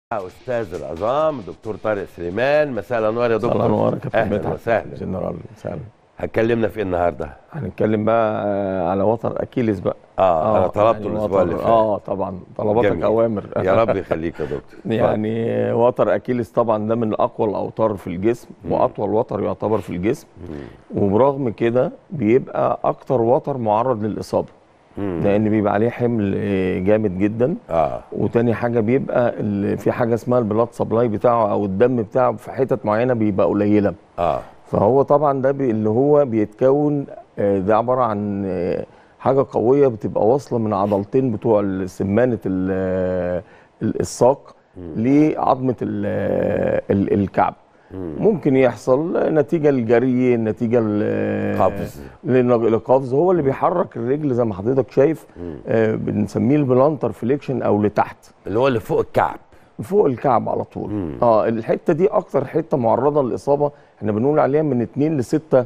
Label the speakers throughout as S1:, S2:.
S1: استاذ العظام دكتور طارق سليمان مساء الانوار يا دكتور
S2: مساء الانوار يا كابتن
S1: اهلا
S2: مدحت
S1: وسهلا
S2: جنرال سهلا
S1: هتكلمنا في ايه النهارده
S2: هنتكلم بقى آه، على وتر اكيليس بقى
S1: اه, انا طلبته
S2: يعني
S1: الاسبوع
S2: وتر-
S1: اللي فات
S2: اه طبعا طلباتك
S1: جميل.
S2: اوامر
S1: يا رب يخليك يا دكتور
S2: يعني آه، وتر اكيليس طبعا ده من اقوى الاوتار في الجسم واطول وتر يعتبر في الجسم وبرغم كده بيبقى اكتر وتر معرض للاصابه
S1: مم.
S2: لان بيبقى عليه حمل آه، جامد جدا
S1: اه
S2: وتاني حاجه بيبقى ال- في حاجه اسمها البلاد سبلاي بتاعه او الدم بتاعه في حتت معينه بيبقى قليله
S1: اه
S2: فهو طبعا ده بي اللي هو بيتكون آه، ده عباره عن آه، حاجه قويه بتبقى واصله من عضلتين بتوع سمانه ال- آه، ال- الساق لعظمه ال- آه، ال- الكعب ممكن يحصل نتيجه للجري نتيجه ل-
S1: قفز.
S2: لن- لقفز هو اللي بيحرك الرجل زي ما حضرتك شايف آه، بنسميه البلانتر فليكشن او لتحت
S1: اللي هو اللي فوق الكعب
S2: فوق الكعب على طول اه الحته دي اكتر حته معرضه للاصابه احنا بنقول عليها من 2 ل 6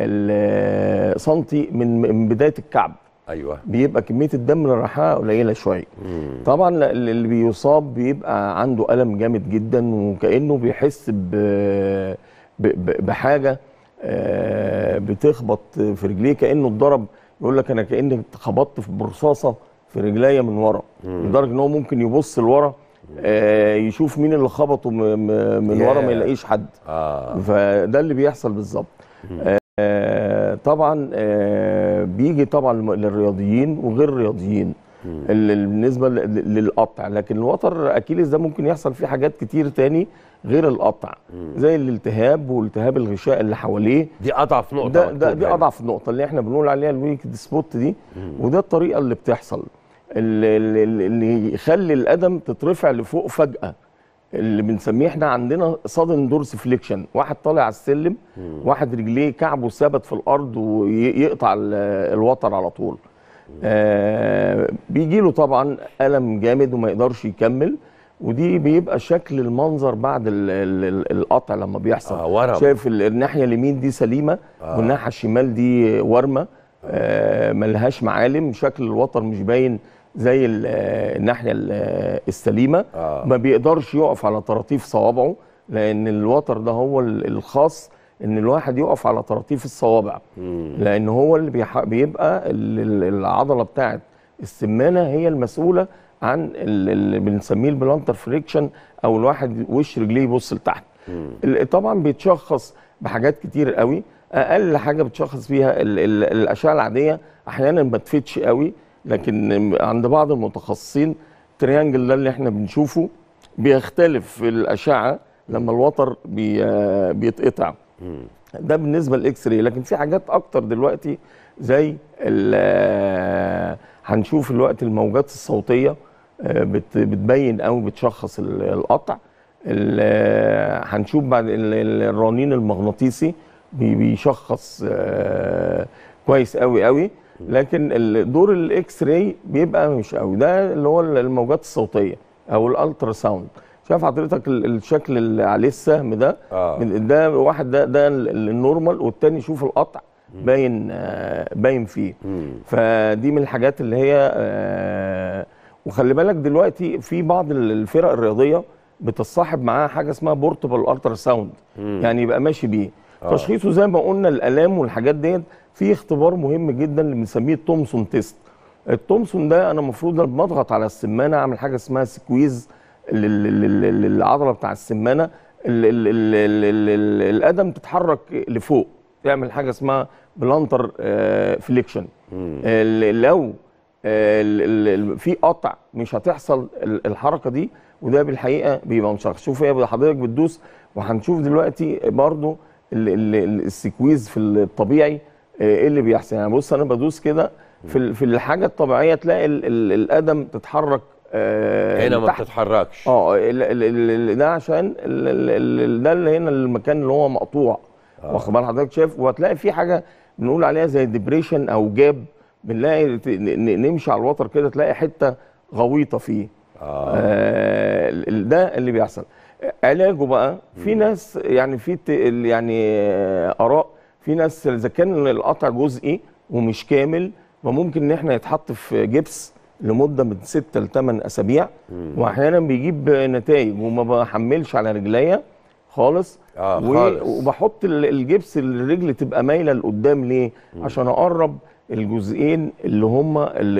S2: ال- سنتي من من بدايه الكعب
S1: ايوه
S2: بيبقى كميه الدم اللي رايحه قليله شويه طبعا ل- اللي بيصاب بيبقى عنده الم جامد جدا وكانه بيحس ب ب- ب- بحاجه آه، بتخبط في رجليه كانه اتضرب يقول لك انا كاني خبطت في برصاصه في رجليا من ورا لدرجه ان هو ممكن يبص لورا آه، يشوف مين اللي خبطه م- م- من ورا ما
S1: ياه.
S2: يلاقيش حد
S1: اه
S2: فده اللي بيحصل بالظبط آه طبعا آه بيجي طبعا للرياضيين وغير الرياضيين ال- ال- بالنسبه ل- للقطع لكن الوتر اكيليس ده ممكن يحصل فيه حاجات كتير تاني غير القطع زي الالتهاب والتهاب الغشاء اللي حواليه
S1: دي اضعف نقطه
S2: ده, ده
S1: مكتوب
S2: دي
S1: هنا.
S2: اضعف نقطه اللي احنا بنقول عليها الويك سبوت دي وده الطريقه اللي بتحصل اللي, اللي اللي يخلي القدم تترفع لفوق فجاه اللي بنسميه احنا عندنا صادن دورس فليكشن واحد طالع على السلم واحد رجليه كعبه ثابت في الارض ويقطع ال- الوتر على طول آه بيجي له طبعا الم جامد وما يقدرش يكمل ودي بيبقى شكل المنظر بعد ال ال ال القطع لما بيحصل
S1: آه، ورم.
S2: شايف ال- الناحيه اليمين دي سليمه
S1: آه.
S2: والناحيه الشمال دي ورمه آه ملهاش معالم شكل الوتر مش باين زي ال- آه، الناحيه ال- آه، السليمه
S1: آه.
S2: ما بيقدرش يقف على طراطيف صوابعه لان الوتر ده هو ال- الخاص ان الواحد يقف على طراطيف الصوابع لان هو اللي بيح... بيبقى ال- ال- العضله بتاعت السمانه هي المسؤوله عن ال- اللي بنسميه البلانتر فريكشن او الواحد وش رجليه يبص لتحت ال- طبعا بيتشخص بحاجات كتير قوي اقل حاجه بتشخص فيها ال ال الاشعه العاديه احيانا ما تفيدش قوي لكن عند بعض المتخصصين التريانجل ده اللي احنا بنشوفه بيختلف في الاشعه لما الوتر بي بيتقطع ده بالنسبه للاكس راي لكن في حاجات اكتر دلوقتي زي ال- هنشوف الوقت الموجات الصوتيه آه، بت- بتبين او بتشخص ال- القطع ال- هنشوف بعد ال- ال- الرنين المغناطيسي بي- بيشخص آه، كويس قوي قوي لكن ال- دور الاكس راي بيبقى مش قوي ده اللي هو الموجات الصوتيه او الالترا ساوند شايف حضرتك ال- الشكل اللي عليه السهم ده
S1: آه.
S2: من- ده واحد ده ده ال- ال- النورمال والتاني شوف القطع باين آه، باين فيه فدي من الحاجات اللي هي آه، وخلي بالك دلوقتي في بعض ال- الفرق الرياضيه بتصاحب معاها حاجه اسمها بورتبل الترا ساوند يعني يبقى ماشي بيه تشخيصه زي ما قلنا الالام والحاجات ديت في اختبار مهم جدا اللي بنسميه التومسون تيست التومسون ده انا المفروض لما اضغط على السمانه اعمل حاجه اسمها سكويز لل- لل- لل- للعضله بتاع السمانه ال- ال- ال- ال- ال- ال- القدم تتحرك لفوق تعمل حاجه اسمها بلانتر فليكشن لو آه، ال- ال- ال- في قطع مش هتحصل ال- الحركه دي وده بالحقيقه بيبقى مشخص شوف هي حضرتك بتدوس وهنشوف دلوقتي برضو ال- ال- ال- السكويز في الطبيعي آه، ايه اللي بيحصل يعني بص انا بدوس كده في ال- في الحاجه الطبيعيه تلاقي ال- ال- القدم تتحرك آه،
S1: هنا ما
S2: لتحت.
S1: بتتحركش
S2: اه ال- ال- ال- ال- ده عشان ال- ال- ال- ده اللي هنا المكان اللي هو مقطوع واخد بال حضرتك شايف وهتلاقي في حاجه بنقول عليها زي ديبريشن او جاب بنلاقي ت- ن- ن- نمشي على الوتر كده تلاقي حته غويطه فيه
S1: آه.
S2: آه ال- ده اللي بيحصل علاجه بقى في ناس يعني في ت- ال- يعني آه، اراء في ناس اذا كان القطع جزئي ومش كامل فممكن ان احنا يتحط في جبس لمده من 6 ل 8 اسابيع واحيانا بيجيب نتائج وما بحملش على رجليا خالص
S1: آه،
S2: و-
S1: خالص.
S2: وبحط ال- الجبس اللي الرجل تبقى مايله لقدام ليه عشان اقرب الجزئين اللي هم اللي,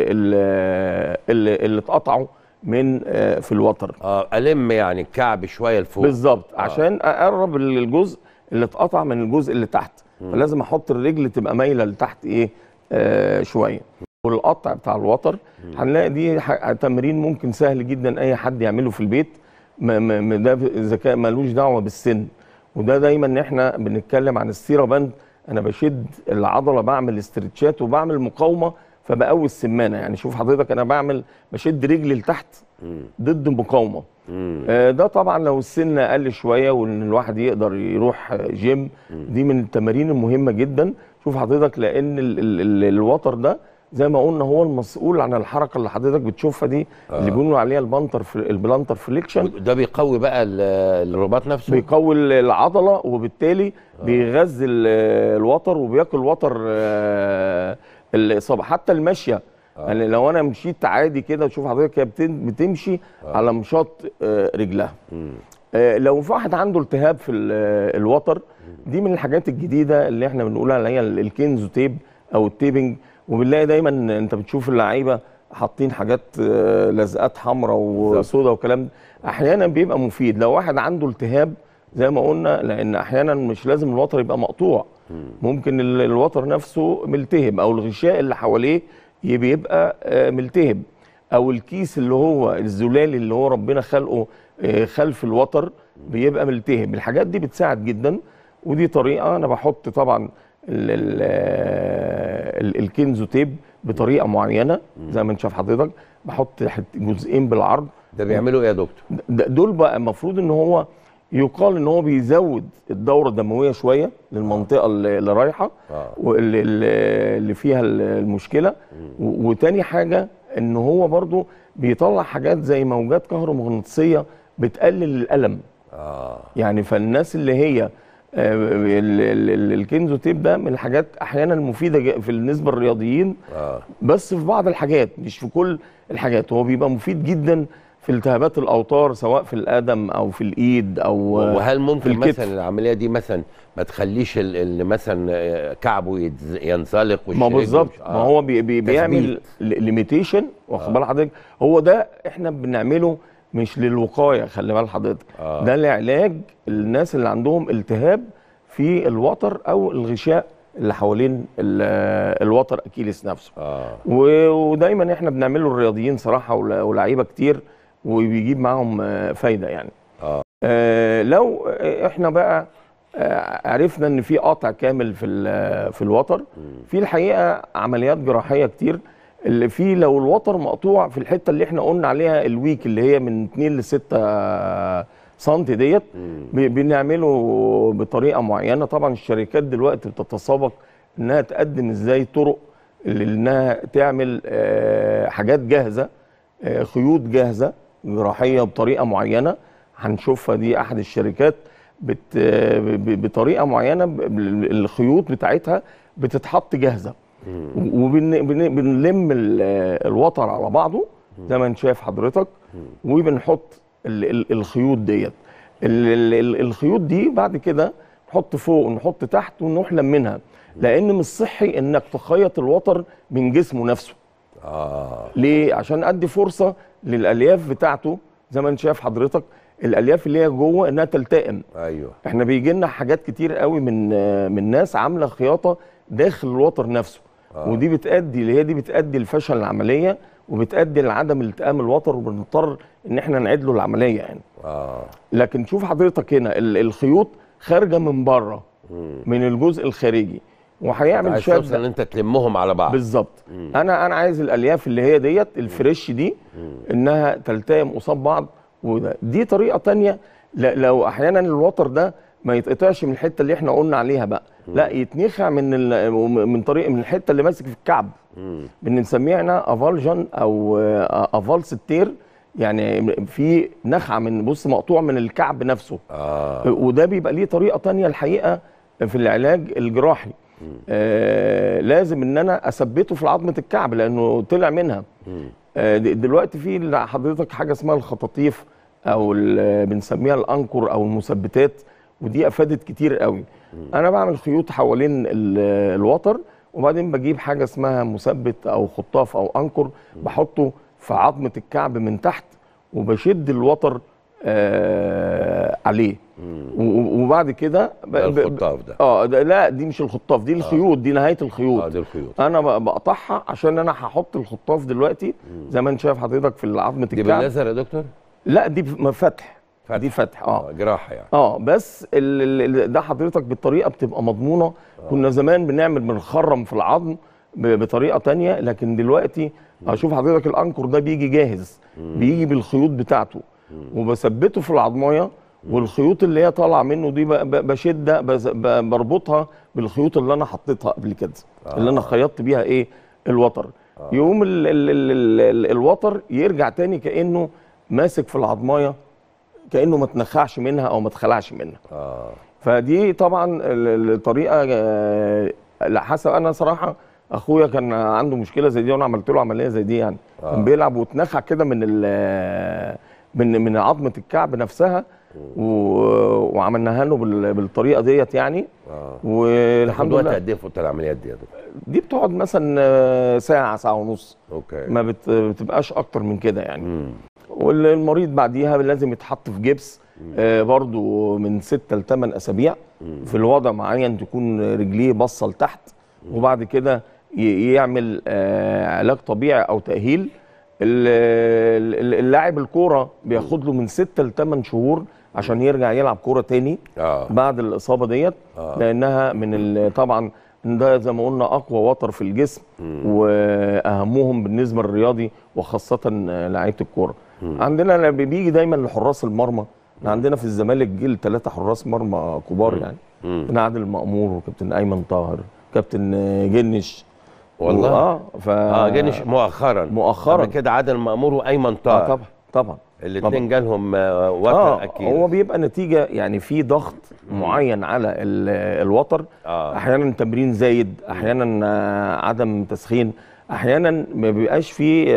S2: اللي, اللي اتقطعوا من آه، في الوتر
S1: اه الم يعني الكعب شويه لفوق
S2: بالظبط عشان اقرب الجزء اللي اتقطع من الجزء اللي تحت فلازم احط الرجل تبقى مايله لتحت ايه آه شويه والقطع بتاع الوتر هنلاقي دي ح- تمرين ممكن سهل جدا اي حد يعمله في البيت ما- ما- ما ده ذكاء ملوش دعوه بالسن وده دايما احنا بنتكلم عن السيره بند انا بشد العضله بعمل استرتشات وبعمل مقاومه فبقوي السمانه يعني شوف حضرتك انا بعمل بشد رجلي لتحت ضد مقاومه آه، ده طبعا لو السن اقل شويه وان الواحد يقدر يروح آه، جيم دي من التمارين المهمه جدا شوف حضرتك لان ال ال ال الوتر ده زي ما قلنا هو المسؤول عن الحركه اللي حضرتك بتشوفها دي اللي بيقولوا عليها البنتر البلانتر فليكشن
S1: ده بيقوي بقى ال- الرباط نفسه
S2: بيقوي العضله وبالتالي بيغذي ال- الوتر وبياكل وتر آه، الاصابه حتى المشيه يعني لو انا مشيت عادي كده تشوف حضرتك هي بتن- بتمشي على مشاط آه، رجلها آه، لو في واحد عنده التهاب في ال- آه، الوتر دي من الحاجات الجديده اللي احنا بنقولها اللي هي ال- الكنزو تيب او التيبنج وبنلاقي دايما انت بتشوف اللعيبه حاطين حاجات آه، لزقات حمراء وسوداء وكلام ده. احيانا بيبقى مفيد لو واحد عنده التهاب زي ما قلنا لان احيانا مش لازم الوتر يبقى مقطوع ممكن ال- الوتر نفسه ملتهب او الغشاء اللي حواليه ي- بيبقى آه، ملتهب او الكيس اللي هو الزلالي اللي هو ربنا خلقه آه، خلف الوتر بيبقى ملتهب الحاجات دي بتساعد جدا ودي طريقه انا بحط طبعا ال- ال- آه، ال- الكنزو تيب بطريقه معينه زي ما انت شايف حضرتك بحط حت- جزئين بالعرض
S1: ده بيعملوا ايه يا دكتور
S2: د- دول بقى المفروض ان هو يقال ان هو بيزود الدوره الدمويه شويه للمنطقه اللي اللي رايحه
S1: آه.
S2: واللي اللي- اللي فيها ال- المشكله و- وتاني حاجه ان هو برضو بيطلع حاجات زي موجات كهرومغناطيسيه بتقلل الالم
S1: اه
S2: يعني فالناس اللي هي آه، ال- ال- ال- الكنزو تيب ده من الحاجات احيانا مفيده ج- في النسبه الرياضيين
S1: اه
S2: بس في بعض الحاجات مش في كل الحاجات هو بيبقى مفيد جدا في التهابات الاوتار سواء في القدم او في الايد او
S1: وهل
S2: في
S1: ممكن
S2: الكتف.
S1: مثلا العمليه دي مثلا ما تخليش ال- اللي مثلا آه، كعبه يتز- ينزلق
S2: ما
S1: والشريك
S2: بالظبط
S1: مش-
S2: ما
S1: آه.
S2: هو بي بي بيعمل
S1: تثبيت.
S2: ليميتيشن واخد بال حضرتك هو ده احنا بنعمله مش للوقايه خلي بال حضرتك
S1: آه.
S2: ده لعلاج الناس اللي عندهم التهاب في الوتر او الغشاء اللي حوالين ال- الوتر اكيليس نفسه
S1: اه
S2: و- ودايما احنا بنعمله الرياضيين صراحه ولا- ولاعيبه كتير وبيجيب معاهم آه، فايده يعني
S1: آه.
S2: آه لو احنا بقى آه، عرفنا ان في قطع كامل في ال- في الوتر في الحقيقه عمليات جراحيه كتير اللي في لو الوتر مقطوع في الحته اللي احنا قلنا عليها الويك اللي هي من 2 ل 6 سم ديت ب- بنعمله بطريقه معينه طبعا الشركات دلوقتي بتتسابق انها تقدم ازاي طرق اللي انها تعمل آه، حاجات جاهزه آه، خيوط جاهزه جراحيه بطريقه معينه هنشوفها دي احد الشركات بت ب- بطريقه معينه ب- ب- الخيوط بتاعتها بتتحط جاهزه وبنلم الوتر على بعضه زي ما انت شايف حضرتك وبنحط ال- ال- الخيوط ديت ال- ال- ال- الخيوط دي بعد كده نحط فوق ونحط تحت ونروح لمنها لان مش صحي انك تخيط الوتر من جسمه نفسه
S1: اه
S2: ليه عشان ادي فرصه للالياف بتاعته زي ما انت شايف حضرتك الالياف اللي هي جوه انها تلتئم
S1: ايوه
S2: احنا بيجي لنا حاجات كتير قوي من من ناس عامله خياطه داخل الوتر نفسه آه. ودي بتادي اللي هي دي بتادي لفشل العمليه وبتادي لعدم التئام الوتر وبنضطر ان احنا نعيد له العمليه يعني
S1: اه
S2: لكن شوف حضرتك هنا ال- الخيوط خارجه من بره من الجزء الخارجي وهيعمل
S1: عايز توصل
S2: شد
S1: ان انت تلمهم على بعض
S2: بالظبط انا انا عايز الالياف اللي هي ديت الفريش دي انها تلتئم قصاد بعض وده دي طريقه تانية ل- لو احيانا الوتر ده ما يتقطعش من الحته اللي احنا قلنا عليها بقى لا يتنخع من ال- من طريق من الحته اللي ماسك في الكعب بنسميها هنا افالجن او آه، افالس التير يعني في نخعه من بص مقطوع من الكعب نفسه
S1: اه
S2: وده بيبقى ليه طريقه تانية الحقيقه في العلاج الجراحي آه لازم ان انا اثبته في عظمه الكعب لانه طلع منها آه، د- دلوقتي في ل- حضرتك حاجه اسمها الخطاطيف او ال- بنسميها الانكر او المثبتات ودي افادت كتير قوي انا بعمل خيوط حوالين ال- الوتر وبعدين بجيب حاجه اسمها مثبت او خطاف او انكر بحطه في عظمه الكعب من تحت وبشد الوتر آه عليه و- و- وبعد كده ب-
S1: ده
S2: ب-
S1: الخطاف ده
S2: اه ده لا دي مش الخطاف دي الخيوط دي نهايه الخيوط
S1: اه دي الخيوط
S2: انا ب- بقطعها عشان انا هحط الخطاف دلوقتي زي ما انت شايف حضرتك في عظمه
S1: دي
S2: الكعب
S1: بالليزر يا دكتور؟
S2: لا دي ف- فتح
S1: فتح.
S2: دي فتح اه
S1: اه جراحه يعني
S2: اه بس ال ال ده حضرتك بالطريقه بتبقى مضمونه كنا زمان بنعمل بنخرم في العظم ب- بطريقه تانية لكن دلوقتي اشوف حضرتك الانكر ده بيجي جاهز بيجي بالخيوط بتاعته وبثبته في العظمايه والخيوط اللي هي طالعه منه دي ب- ب- بشدها بز- ب- بربطها بالخيوط اللي انا حطيتها قبل كده اللي انا خيطت بيها ايه الوتر يقوم ال ال ال ال ال الوتر يرجع تاني كانه ماسك في العظمايه كانه ما اتنخعش منها او ما اتخلعش منها
S1: اه
S2: فدي طبعا ال- ال- الطريقه آه، لا حسب انا صراحه اخويا كان عنده مشكله زي دي وانا عملت له عمليه زي دي يعني
S1: آه.
S2: كان بيلعب واتنخع كده من ال- من من عظمه الكعب نفسها و- وعملناها له بال- بالطريقه ديت يعني
S1: اه
S2: والحمد
S1: وقت
S2: لله
S1: قد ايه في اوضه العمليات دي يا دكتور؟
S2: دي بتقعد مثلا آه، ساعه ساعه ونص
S1: اوكي
S2: ما بت- بتبقاش اكتر من كده يعني
S1: مم.
S2: والمريض بعديها لازم يتحط في جبس آه برضو من ستة لثمان أسابيع في الوضع معين تكون رجليه باصة لتحت وبعد كده ي- يعمل آه علاج طبيعي أو تأهيل ال- ال- اللاعب الكورة بياخد له من ستة لثمان شهور عشان يرجع يلعب كورة تاني
S1: اه
S2: بعد الإصابة ديت
S1: آه.
S2: لأنها من ال- طبعا ده زي ما قلنا أقوى وتر في الجسم وأهمهم بالنسبة للرياضي وخاصة لعيبة الكورة عندنا اللي بيجي دايما لحراس المرمى إحنا عندنا في الزمالك جيل ثلاثة حراس مرمى كبار يعني
S1: مم.
S2: كابتن عادل مأمور وكابتن أيمن طاهر كابتن جنش
S1: والله؟
S2: اه ف
S1: اه جنش مؤخرا
S2: مؤخراً.
S1: قبل كده عادل مأمور وايمن
S2: آه
S1: طاهر
S2: طبعا طبعا
S1: الاثنين جالهم آه، وتر
S2: اه
S1: اكيد
S2: هو بيبقى نتيجه يعني في ضغط معين على ال- الوتر
S1: آه.
S2: احيانا تمرين زايد احيانا آه، عدم تسخين احيانا ما بيبقاش في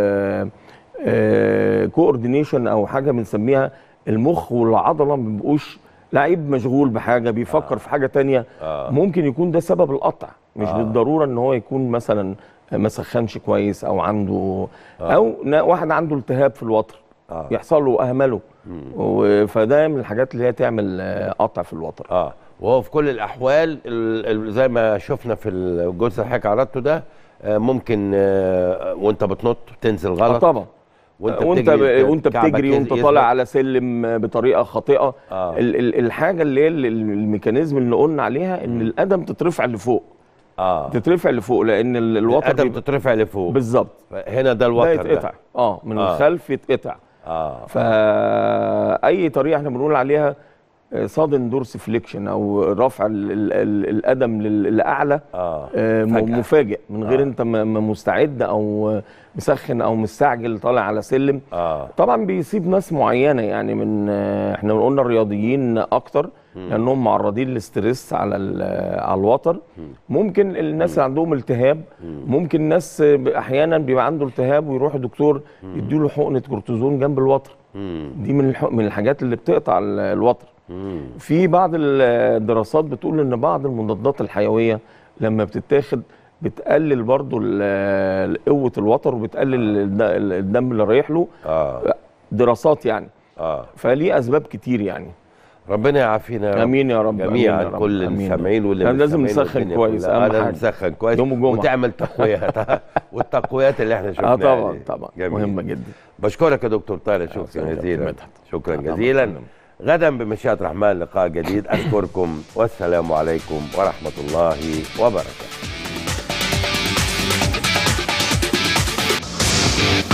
S2: كوردينيشن او حاجه بنسميها المخ والعضله ما بيبقوش لعيب مشغول بحاجه بيفكر في حاجه تانية
S1: آه.
S2: ممكن يكون ده سبب القطع مش
S1: آه.
S2: بالضروره ان هو يكون مثلا ما سخنش كويس او عنده او نا- واحد عنده التهاب في الوتر
S1: آه.
S2: يحصل له اهمله و- فده من الحاجات اللي هي تعمل آه، قطع في الوتر
S1: اه وهو في كل الاحوال ال- ال- زي ما شفنا في الجزء اللي حضرتك عرضته ده آه، ممكن آه، وانت بتنط تنزل
S2: آه
S1: غلط
S2: طبعا
S1: وانت
S2: وانت
S1: بتجري
S2: ب... وانت
S1: كعبك
S2: بتجري
S1: يز-
S2: وانت
S1: يثبت.
S2: طالع على سلم آه، بطريقه خاطئه
S1: آه.
S2: ال... ال... الحاجه اللي هي ال- ال- الميكانيزم اللي قلنا عليها ان القدم تترفع لفوق
S1: اه
S2: تترفع لفوق لان ال- الوتر
S1: القدم
S2: بيبقى-
S1: تترفع لفوق
S2: بالظبط
S1: هنا ده
S2: ده
S1: الوتر
S2: يتقطع
S1: ده
S2: اه من
S1: آه.
S2: الخلف يتقطع
S1: اه
S2: فاي طريقه احنا بنقول عليها صادن دورس فليكشن او رفع ال ال ال القدم لل- لاعلى
S1: اه
S2: آه، م-
S1: فجأة.
S2: مفاجئ من غير
S1: آه.
S2: انت م- م- مستعد او مسخن او مستعجل طالع على سلم
S1: اه
S2: طبعا بيصيب ناس معينه يعني من آه، احنا قلنا الرياضيين اكتر لانهم معرضين للستريس على ال- على الوتر ممكن الناس اللي عندهم التهاب ممكن ناس ب- احيانا بيبقى عنده التهاب ويروح دكتور يديله حقنه كورتيزون جنب الوتر
S1: مم.
S2: دي من الح- من الحاجات اللي بتقطع ال- الوتر
S1: مم.
S2: في بعض الدراسات بتقول ان بعض المضادات الحيويه لما بتتاخد بتقلل برضو ال- قوه الوتر وبتقلل الد- الدم اللي رايح له
S1: اه
S2: دراسات يعني
S1: اه
S2: فليه اسباب كتير يعني
S1: ربنا يعافينا يا رب
S2: امين يا رب
S1: جميعا
S2: آمين يا رب.
S1: كل
S2: آمين.
S1: السامعين واللي
S2: يعني لازم
S1: مستمعين
S2: نسخن
S1: والدنيا
S2: كويس،
S1: كلها.
S2: أهم
S1: آه، لازم
S2: حاجة.
S1: نسخن كويس
S2: يوم الجمعة.
S1: وتعمل تقويات والتقويات اللي احنا شفناها
S2: اه طبعا
S1: دي.
S2: طبعا
S1: جميل.
S2: مهمه جدا
S1: بشكرك يا دكتور طارق شكرا
S2: شكراً يا
S1: جزيلا
S2: مدحت.
S1: شكرا
S2: الله
S1: جزيلا
S2: يسلمك.
S1: غدا بمشيئة الرحمن لقاء جديد أشكركم والسلام عليكم ورحمة الله وبركاته